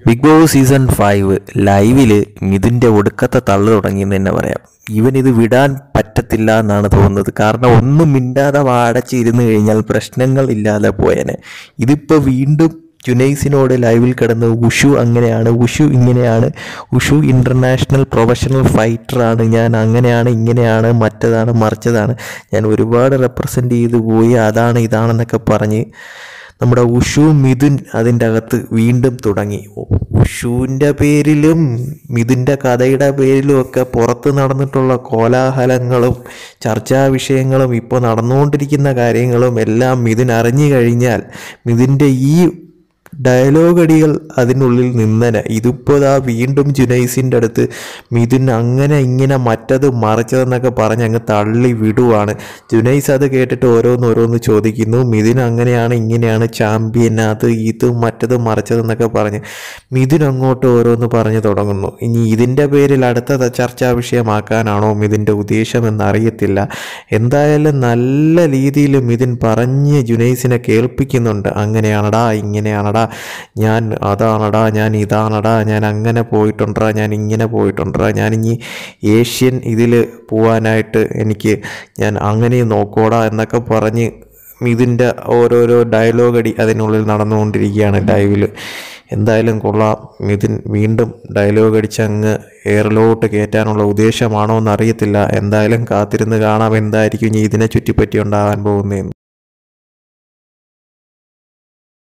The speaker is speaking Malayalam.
ബിഗ് ബോസ് സീസൺ ഫൈവ് ലൈവിൽ മിഥുൻ്റെ ഒടുക്കത്തെ തള്ളു തുടങ്ങിയെന്ന് തന്നെ പറയാം ഇവൻ ഇത് വിടാൻ പറ്റത്തില്ല എന്നാണ് തോന്നുന്നത് കാരണം ഒന്നും മിണ്ടാതെ വാടച്ചിരുന്ന് കഴിഞ്ഞാൽ പ്രശ്നങ്ങൾ ഇല്ലാതെ പോയേനെ ഇതിപ്പോൾ വീണ്ടും ജുനൈസിനോട് ലൈവിൽ കിടന്ന് ഉഷു അങ്ങനെയാണ് ഉഷു ഇങ്ങനെയാണ് ഉഷു ഇൻ്റർനാഷണൽ പ്രൊഫഷണൽ ഫൈറ്ററാണ് ഞാൻ അങ്ങനെയാണ് ഇങ്ങനെയാണ് മറ്റതാണ് മറിച്ചതാണ് ഞാൻ ഒരുപാട് റെപ്രസെൻ്റ് ചെയ്തു പോയി അതാണ് ഇതാണെന്നൊക്കെ പറഞ്ഞ് നമ്മുടെ ഉഷു മിഥുൻ അതിൻ്റെ അകത്ത് വീണ്ടും തുടങ്ങി ഉഷുവിൻ്റെ പേരിലും മിഥുൻ്റെ കഥയുടെ പേരിലും ഒക്കെ പുറത്ത് നടന്നിട്ടുള്ള കോലാഹലങ്ങളും ചർച്ചാ വിഷയങ്ങളും ഇപ്പോൾ നടന്നുകൊണ്ടിരിക്കുന്ന കാര്യങ്ങളും എല്ലാം മിഥുൻ അറിഞ്ഞു കഴിഞ്ഞാൽ മിഥുൻ്റെ ഈ ഡയലോഗ് അടികൾ അതിനുള്ളിൽ നിന്നന ഇതിപ്പോൾ ദാ വീണ്ടും ജുനൈസിൻ്റെ അടുത്ത് മിഥുൻ അങ്ങനെ ഇങ്ങനെ മറ്റത് മറിച്ചതെന്നൊക്കെ പറഞ്ഞ് അങ്ങ് തള്ളി വിടുവാണ് ജുനൈസ് അത് കേട്ടിട്ട് ഓരോന്ന് ഓരോന്ന് ചോദിക്കുന്നു മിഥുൻ അങ്ങനെയാണ് ഇങ്ങനെയാണ് ചാമ്പ്യൻ അത് ഇത് മറ്റത് മറിച്ചതെന്നൊക്കെ പറഞ്ഞ് മിഥുൻ അങ്ങോട്ട് ഓരോന്ന് പറഞ്ഞു തുടങ്ങുന്നു ഇനി ഇതിൻ്റെ പേരിൽ അടുത്ത ത- ചർച്ചാ വിഷയമാക്കാനാണോ മിഥുൻ്റെ ഉദ്ദേശം എന്നറിയത്തില്ല എന്തായാലും നല്ല രീതിയിൽ മിഥുൻ പറഞ്ഞ് ജുനൈസിനെ കേൾപ്പിക്കുന്നുണ്ട് അങ്ങനെയാണടാ ഇങ്ങനെയാണടാ ഞാൻ അതാണടാ ഞാൻ ഇതാണടാ ഞാൻ അങ്ങനെ പോയിട്ടുണ്ടാ ഞാൻ ഇങ്ങനെ പോയിട്ടുണ്ടാ ഞാൻ ഇനി ഏഷ്യൻ ഇതിൽ പോവാനായിട്ട് എനിക്ക് ഞാൻ അങ്ങനെ നോക്കോടാ എന്നൊക്കെ പറഞ്ഞ് മിഥുൻ്റെ ഓരോരോ ഡയലോഗ് അടി അതിനുള്ളിൽ നടന്നുകൊണ്ടിരിക്കുകയാണ് ലൈവിൽ എന്തായാലും കൊള്ളാം മിഥുൻ വീണ്ടും ഡയലോഗ് അടിച്ച് അങ്ങ് എയറിലോട്ട് കയറ്റാനുള്ള ഉദ്ദേശമാണോ എന്നറിയത്തില്ല എന്തായാലും കാത്തിരുന്ന് കാണാം എന്തായിരിക്കും ഇനി ഇതിനെ ചുറ്റിപ്പറ്റി ഉണ്ടാകാൻ പോകുന്നതെന്ന്